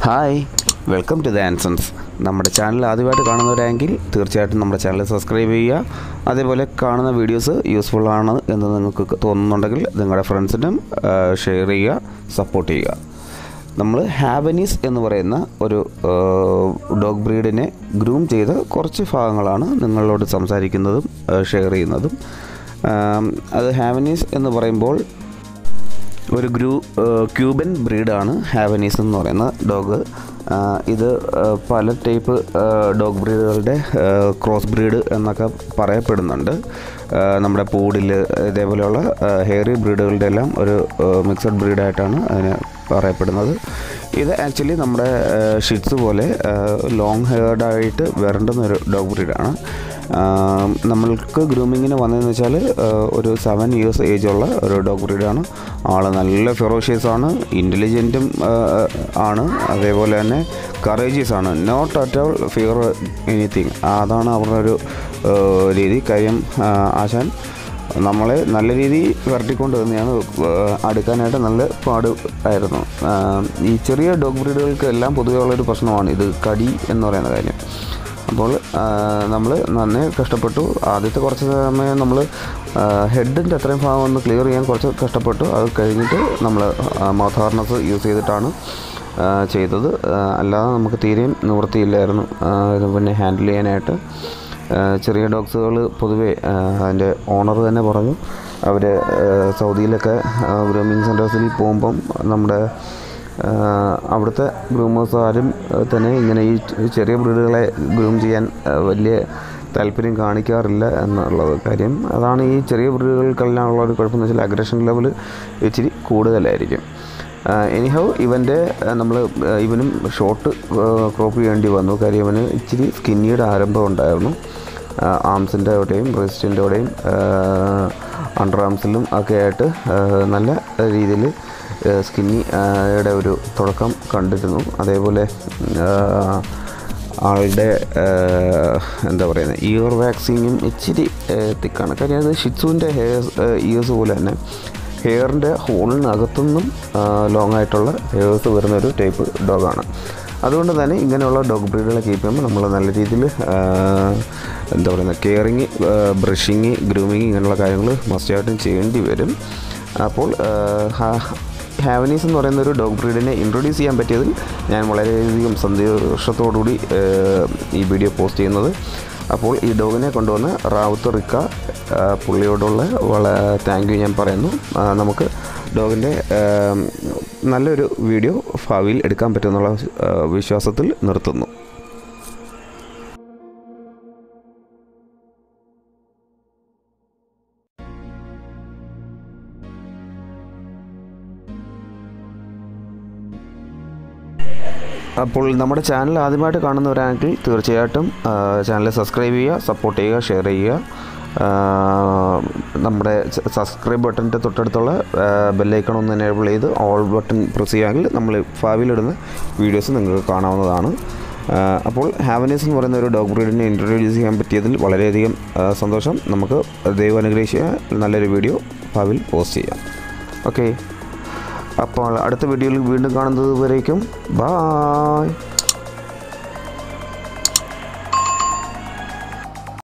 hi welcome to the Ansons നമ്മുടെ channel ആദ്യമായിട്ട് കാണുന്നവരാണെങ്കിൽ തീർച്ചയായിട്ടും നമ്മുടെ ചാനൽ സബ്സ്ക്രൈബ് ചെയ്യുക അതേപോലെ കാണുന്ന വീഡിയോസ് യൂസ്ഫുൾ ആണ് എന്ന് നിങ്ങൾക്ക് തോന്നുന്നുണ്ടെങ്കിൽ നിങ്ങളുടെ ഫ്രണ്ട്സിനും ഷെയർ ചെയ്യുക സപ്പോർട്ട് ചെയ്യുക നമ്മൾ ഹാവനീസ് എന്ന് പറയുന്ന ഒരു ഡോഗ് ബ്രീഡിനെ ഗ്രൂം ചെയ്ത കുറച്ച് ഭാഗങ്ങളാണ് നിങ്ങളോട് സംസാരിക്കുന്നതും ഷെയർ ചെയ്യുന്നതും ആം, അത് ഹാവനീസ് എന്ന് പറയുമ്പോൾ ഒരു ഗ്രൂ ക്യൂബൻ ബ്രീഡാണ് ഹാവനീസ് എന്ന് പറയുന്ന ഡോഗ് ഇത് ആ, പല ടൈപ്പ് ഡോഗ് ബ്രീഡുകളുടെ ക്രോസ് ബ്രീഡ് എന്നൊക്കെ പറയപ്പെടുന്നുണ്ട് ആ, നമ്മുടെ പൂഡിൽ ഇതേപോലെയുള്ള ഹെയറി ബ്രീഡുകളുടെ എല്ലാം ഒരു മിക്സഡ് ബ്രീഡായിട്ടാണ് അതിനെ പറയപ്പെടുന്നത് ഇത് ആക്ച്വലി നമ്മുടെ ഷിറ്റ്സ് പോലെ ലോങ് ഹെയർഡായിട്ട് വരണ്ടുന്ന ഒരു ഡോഗ് ബ്രീഡാണ് ആം, നമ്മൾക്ക് ഗ്രൂമിങ്ങിന് വന്നതെന്ന് വെച്ചാൽ ഒരു സെവൻ ഇയേഴ്സ് ഏജുള്ള ഒരു ഡോഗ് ബ്രീഡാണ് ആൾ നല്ല ഫെറോഷ്യസ് ആണ് ഇൻ്റലിജൻറ്റും ആണ് അതേപോലെ തന്നെ കറേജിയസ് ആണ് not at all fear anything അതാണ് അവരുടെ ഒരു ആ, രീതി കാര്യം ആ, ആശാൻ നമ്മളെ നല്ല രീതിയിൽ വരട്ടിക്കൊണ്ട് തന്നെയാണ് അടുക്കാനായിട്ട് നല്ല പാട് ആയിരുന്നു ആ, ഈ ചെറിയ ഡോഗ് ബ്രീഡുകൾക്ക് എല്ലാം പൊതുവേ ഉള്ളൊരു പ്രശ്നമാണ് ഇത് കടി എന്ന് പറയുന്ന കാര്യം അപ്പോൾ നമ്മൾ നന്നേ കഷ്ടപ്പെട്ടു ആദ്യത്തെ കുറച്ച് സമയം നമ്മൾ ഹെഡിൻ്റെ അത്രയും ഭാഗം ഒന്ന് ക്ലിയർ ചെയ്യാൻ കുറച്ച് കഷ്ടപ്പെട്ടു അത് കഴിഞ്ഞിട്ട് നമ്മൾ മൗത്ത് ഹാർനസ് യൂസ് ചെയ്തിട്ടാണ് ആ, ചെയ്തത് ആ, അല്ലാതെ നമുക്ക് തീരെയും നിവൃത്തിയില്ലായിരുന്നു ആ, ഇത് പിന്നെ ഹാൻഡിൽ ചെയ്യാനായിട്ട് ആ, ചെറിയ ഡോഗ്സുകൾ പൊതുവേ ആ, അതിൻ്റെ ഓണർ തന്നെ പറഞ്ഞു അവർ സൗദിയിലൊക്കെ ഗ്രൂമിങ് സെൻറ്റേഴ്സിൽ പോകുമ്പം നമ്മുടെ ആ, അവിടുത്തെ ഗ്രൂമേഴ്സ് ആരും ആ, തന്നെ ഇങ്ങനെ ഈ ചെ- ചെറിയ ബ്രീഡുകളെ ഗ്രൂം ചെയ്യാൻ ആ, വലിയ താല്പര്യം കാണിക്കാറില്ല എന്നുള്ളത് കാര്യം അതാണ് ഈ ചെറിയ ബ്രീഡുകൾക്കെല്ലാം ഉള്ള ഒരു കുഴപ്പമെന്ന് വെച്ചാൽ അഗ്രഷൻ ലെവൽ ഇച്ചിരി കൂടുതലായിരിക്കും എനിഹൗ ഇവൻ്റെ നമ്മൾ ഇവനും ഷോർട്ട് ക്രോപ്പ് ചെയ്യേണ്ടി വന്നു കാര്യം ഇവന് ഇച്ചിരി സ്കിന്നിയുടെ ആരംഭം ഉണ്ടായിരുന്നു ആംസിൻ്റെ അവിടെയും ബ്രസ്റ്റിൻ്റെ അവിടെയും അണ്ടർ ആംസിലും ഒക്കെ ആയിട്ട് ആ, നല്ല രീതിയിൽ സ്കിന്നി യുടെ ഒരു തുടക്കം കണ്ടിരുന്നു അതേപോലെ ആ, ആളുടെ ആ, എന്താ പറയുന്നത് ഇയർ വാക്സിങ്ങും ഇച്ചിരി തിക്കാണ് കാര്യം അത് ഷിറ്റ്സുവിൻ്റെ ഹെയർ ഇയേഴ്സ് പോലെ തന്നെ ഹെയറിൻ്റെ ഹോളിനകത്തുനിന്നും ലോങ് ആയിട്ടുള്ള ഹെയർസ് വരുന്ന ഒരു ടൈപ്പ് ഡോഗാണ് അതുകൊണ്ട് തന്നെ ഇങ്ങനെയുള്ള ഡോഗ് ബ്രീഡുകളെ കീപ്പ് ചെയ്യുമ്പോൾ നമ്മൾ നല്ല രീതിയിൽ എന്താ പറയുന്നത് കെയറിങ് ബ്രഷിങ് ഗ്രൂമിങ് ഇങ്ങനെയുള്ള കാര്യങ്ങൾ മസ്റ്റായിട്ടും ചെയ്യേണ്ടി വരും അപ്പോൾ ഹാവനീസ് എന്ന് പറയുന്ന ഒരു ഡോഗ് ബ്രീഡിനെ ഇൻട്രൊഡ്യൂസ് ചെയ്യാൻ പറ്റിയതിൽ ഞാൻ വളരെയധികം സന്തോഷത്തോടുകൂടി ഏഹ്, ഈ വീഡിയോ പോസ്റ്റ് ചെയ്യുന്നത് അപ്പോൾ ഈ ഡോഗിനെ കൊണ്ടുവന്ന റാവുത്ത് റിക്ക ആ, പുള്ളിയോടുള്ള വള താങ്ക് യു ഞാൻ പറയുന്നു ആ, നമുക്ക് ഡോഗിൻ്റെ ഏം, നല്ലൊരു വീഡിയോ ഭാവിയിൽ എടുക്കാൻ പറ്റുമെന്നുള്ള ആ, വിശ്വാസത്തിൽ നിർത്തുന്നു അപ്പോൾ നമ്മുടെ ചാനൽ ആദ്യമായിട്ട് കാണുന്നവരാണെങ്കിൽ തീർച്ചയായിട്ടും ചാനൽ സബ്സ്ക്രൈബ് ചെയ്യുക സപ്പോർട്ട് ചെയ്യുക ഷെയർ ചെയ്യുക ആ, നമ്മുടെ സബ്സ്ക്രൈബ് ബട്ടൻ്റെ തൊട്ടടുത്തുള്ള ബെല്ലൈക്കൺ ഒന്ന് എനേബിൾ ചെയ്ത് ഓൾ ബട്ടൺ പ്രസ് ചെയ്യുകയാണെങ്കിൽ നമ്മൾ ഭാവിയിലിടുന്ന വീഡിയോസ് നിങ്ങൾക്ക് കാണാവുന്നതാണ് ആ, അപ്പോൾ ഹാവനീസ് എന്ന് പറയുന്ന ഒരു ഡോഗ് ബ്രീഡിനെ ഇൻട്രൊഡ്യൂസ് ചെയ്യാൻ പറ്റിയതിൽ വളരെയധികം ആ, സന്തോഷം നമുക്ക് ദൈവം അനുഗ്രഹിച്ച നല്ലൊരു വീഡിയോ ഭാവിയിൽ പോസ്റ്റ് ചെയ്യാം ഓക്കെ അപ്പോൾ അടുത്ത വീഡിയോയിൽ വീണ്ടും കാണുന്നത് വരേക്കും ബായ്